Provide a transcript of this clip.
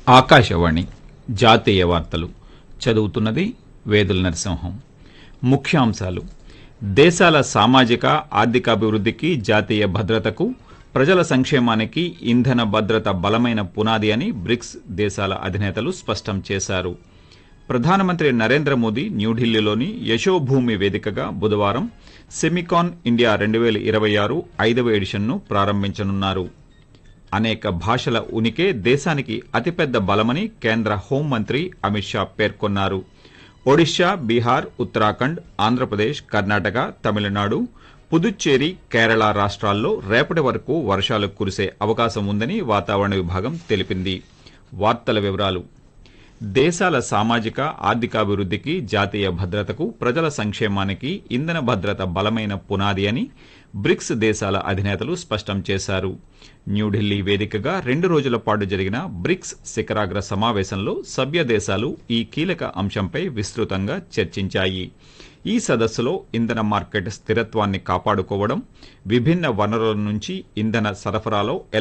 ఆకాశవాణి జాతీయ వార్తలు చదువుతున్నది వేదుల నరసింహం ముఖ్యాంశాలు దేశాల సామాజిక ఆర్థికాభివృద్ధికి జాతీయ భద్రతకు ప్రజల సంక్షేమానికి ఇంధన భద్రత బలమైన పునాది అని బ్రిక్స్ దేశాల అధినేతలు స్పష్టం చేశారు ప్రధానమంత్రి నరేంద్ర మోదీ న్యూఢిల్లీలోని యశోభూమి వేదికగా బుధవారం సెమికాన్ ఇండియా రెండు వేల ఇరవై ఆరు ఐదవ ఎడిషన్ను ప్రారంభించనున్నారు అనేక భాషల ఉనికే దేశానికి అతిపెద్ద బలమని కేంద్ర హోంమంత్రి అమిత్ షా పేర్కొన్నారు ఒడిషా బీహార్ ఉత్తరాఖండ్ ఆంధ్రప్రదేశ్ కర్ణాటక తమిళనాడు పుదుచ్చేరి కేరళ రాష్ట్రాల్లో రేపటి వరకు వర్షాలు కురిసే అవకాశం ఉందని వాతావరణ విభాగం తెలిపింది వార్తల వివరాలు దేశాల సామాజిక ఆర్థికాభివృద్ధికి జాతీయ భద్రతకు ప్రజల సంక్షేమానికి ఇంధన భద్రత బలమైన పునాది అని బ్రిక్స్ దేశాల అధినేతలు స్పష్టం చేశారు న్యూఢిల్లీ వేదికగా రెండు రోజుల పాటు జరిగిన బ్రిక్స్ శిఖరాగ్ర సమావేశంలో సభ్య దేశాలు ఈ కీలక అంశంపై విస్తృతంగా చర్చించాయి ఈ సదస్సులో ఇంధన మార్కెట్ స్థిరత్వాన్ని కాపాడుకోవడం విభిన్న వనరుల నుంచి ఇంధన సరఫరాలో